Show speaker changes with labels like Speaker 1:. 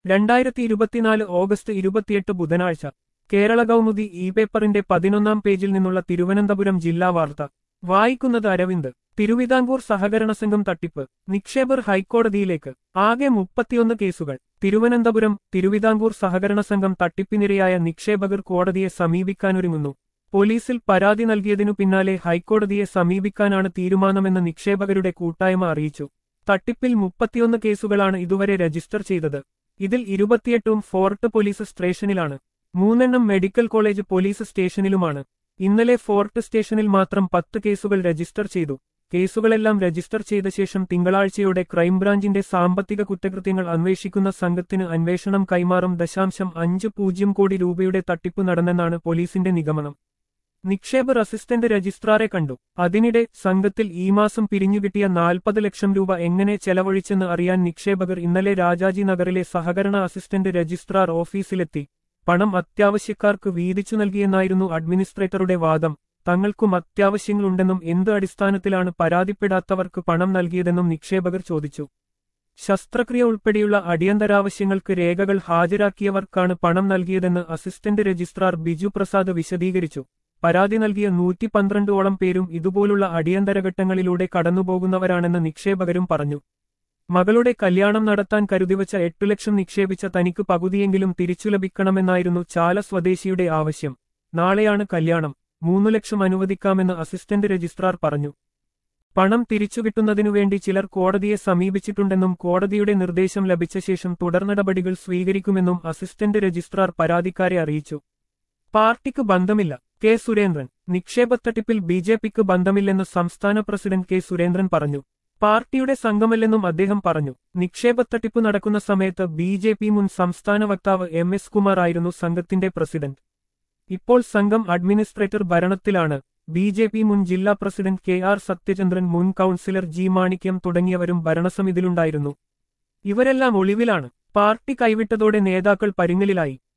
Speaker 1: രണ്ടായിരത്തി ഇരുപത്തിനാല് ഓഗസ്റ്റ് ഇരുപത്തിയെട്ട് ബുധനാഴ്ച കേരള കൗമുദി ഇ പേപ്പറിന്റെ പതിനൊന്നാം പേജിൽ നിന്നുള്ള തിരുവനന്തപുരം ജില്ലാ വാർത്ത വായിക്കുന്നത് അരവിന്ദ് തിരുവിതാംകൂർ സഹകരണ സംഘം തട്ടിപ്പ് നിക്ഷേപർ ഹൈക്കോടതിയിലേക്ക് ആകെ മുപ്പത്തിയൊന്ന് കേസുകൾ തിരുവനന്തപുരം തിരുവിതാംകൂർ സഹകരണ സംഘം തട്ടിപ്പിനിരയായ നിക്ഷേപകർ കോടതിയെ സമീപിക്കാനൊരുങ്ങുന്നു പോലീസിൽ പരാതി നൽകിയതിനു പിന്നാലെ ഹൈക്കോടതിയെ സമീപിക്കാനാണ് തീരുമാനമെന്ന് നിക്ഷേപകരുടെ കൂട്ടായ്മ അറിയിച്ചു തട്ടിപ്പിൽ മുപ്പത്തിയൊന്ന് കേസുകളാണ് ഇതുവരെ രജിസ്റ്റർ ചെയ്തത് ഇതിൽ ഇരുപത്തിയെട്ടും ഫോർട്ട് പോലീസ് സ്റ്റേഷനിലാണ് മൂന്നെണ്ണം മെഡിക്കൽ കോളേജ് പോലീസ് സ്റ്റേഷനിലുമാണ് ഇന്നലെ ഫോർട്ട് സ്റ്റേഷനിൽ മാത്രം പത്ത് കേസുകൾ രജിസ്റ്റർ ചെയ്തു കേസുകളെല്ലാം രജിസ്റ്റർ ചെയ്ത ശേഷം തിങ്കളാഴ്ചയോടെ ക്രൈംബ്രാഞ്ചിന്റെ സാമ്പത്തിക കുറ്റകൃത്യങ്ങൾ അന്വേഷിക്കുന്ന സംഘത്തിന് അന്വേഷണം കൈമാറും ദശാംശം അഞ്ച് പൂജ്യം കോടി രൂപയുടെ തട്ടിപ്പ് നടന്നെന്നാണ് പോലീസിന്റെ നിഗമനം നിക്ഷേപർ അസിസ്റ്റന്റ് രജിസ്ട്രാറെ കണ്ടു അതിനിടെ സംഘത്തിൽ ഈ മാസം പിരിഞ്ഞുകിട്ടിയ നാൽപ്പത് ലക്ഷം രൂപ എങ്ങനെ ചെലവഴിച്ചെന്ന് അറിയാൻ നിക്ഷേപകർ ഇന്നലെ രാജാജി നഗറിലെ സഹകരണ അസിസ്റ്റന്റ് രജിസ്ട്രാർ ഓഫീസിലെത്തി പണം അത്യാവശ്യക്കാർക്ക് വീതിച്ചു നൽകിയെന്നായിരുന്നു അഡ്മിനിസ്ട്രേറ്ററുടെ വാദം തങ്ങൾക്കും അത്യാവശ്യങ്ങളുണ്ടെന്നും എന്ത് അടിസ്ഥാനത്തിലാണ് പരാതിപ്പെടാത്തവർക്ക് പണം നൽകിയതെന്നും നിക്ഷേപകർ ചോദിച്ചു ശസ്ത്രക്രിയ ഉൾപ്പെടെയുള്ള അടിയന്തരാവശ്യങ്ങൾക്ക് രേഖകൾ ഹാജരാക്കിയവർക്കാണ് പണം നൽകിയതെന്ന് അസിസ്റ്റന്റ് രജിസ്ട്രാർ ബിജു പ്രസാദ് വിശദീകരിച്ചു പരാതി നൽകിയ നൂറ്റി പന്ത്രണ്ടോളം പേരും ഇതുപോലുള്ള അടിയന്തരഘട്ടങ്ങളിലൂടെ കടന്നുപോകുന്നവരാണെന്ന് നിക്ഷേപകരും പറഞ്ഞു മകളുടെ കല്യാണം നടത്താൻ കരുതിവച്ച എട്ടു ലക്ഷം നിക്ഷേപിച്ച തനിക്ക് പകുതിയെങ്കിലും തിരിച്ചു ലഭിക്കണമെന്നായിരുന്നു ചാല സ്വദേശിയുടെ ആവശ്യം നാളെയാണ് കല്യാണം മൂന്നു ലക്ഷം അനുവദിക്കാമെന്ന് അസിസ്റ്റന്റ് രജിസ്ട്രാർ പറഞ്ഞു പണം തിരിച്ചുകിട്ടുന്നതിനുവേണ്ടി ചിലർ കോടതിയെ സമീപിച്ചിട്ടുണ്ടെന്നും കോടതിയുടെ നിർദ്ദേശം ലഭിച്ച ശേഷം തുടർ നടപടികൾ സ്വീകരിക്കുമെന്നും അസിസ്റ്റന്റ് രജിസ്ട്രാർ പരാതിക്കാരെ അറിയിച്ചു പാർട്ടിക്ക് ബന്ധമില്ല കെ സുരേന്ദ്രൻ നിക്ഷേപത്തട്ടിപ്പിൽ ബി ജെ പിക്ക് ബന്ധമില്ലെന്ന് സംസ്ഥാന പ്രസിഡന്റ് കെ സുരേന്ദ്രൻ പറഞ്ഞു പാർട്ടിയുടെ സംഘമല്ലെന്നും അദ്ദേഹം പറഞ്ഞു നിക്ഷേപത്തട്ടിപ്പ് നടക്കുന്ന സമയത്ത് ബി ജെ പി മുൻ സംസ്ഥാന വക്താവ് എം എസ് കുമാർ ആയിരുന്നു സംഘത്തിന്റെ പ്രസിഡന്റ് ഇപ്പോൾ സംഘം അഡ്മിനിസ്ട്രേറ്റർ ഭരണത്തിലാണ് ബി ജെ പി മുൻ ജില്ലാ പ്രസിഡന്റ് കെ ആർ സത്യചന്ദ്രൻ മുൻ കൌൺസിലർ ജി മാണിക്യം തുടങ്ങിയവരും ഭരണസമിതിയിലുണ്ടായിരുന്നു ഇവരെല്ലാം ഒളിവിലാണ് പാർട്ടി കൈവിട്ടതോടെ നേതാക്കൾ പരിങ്ങലിലായി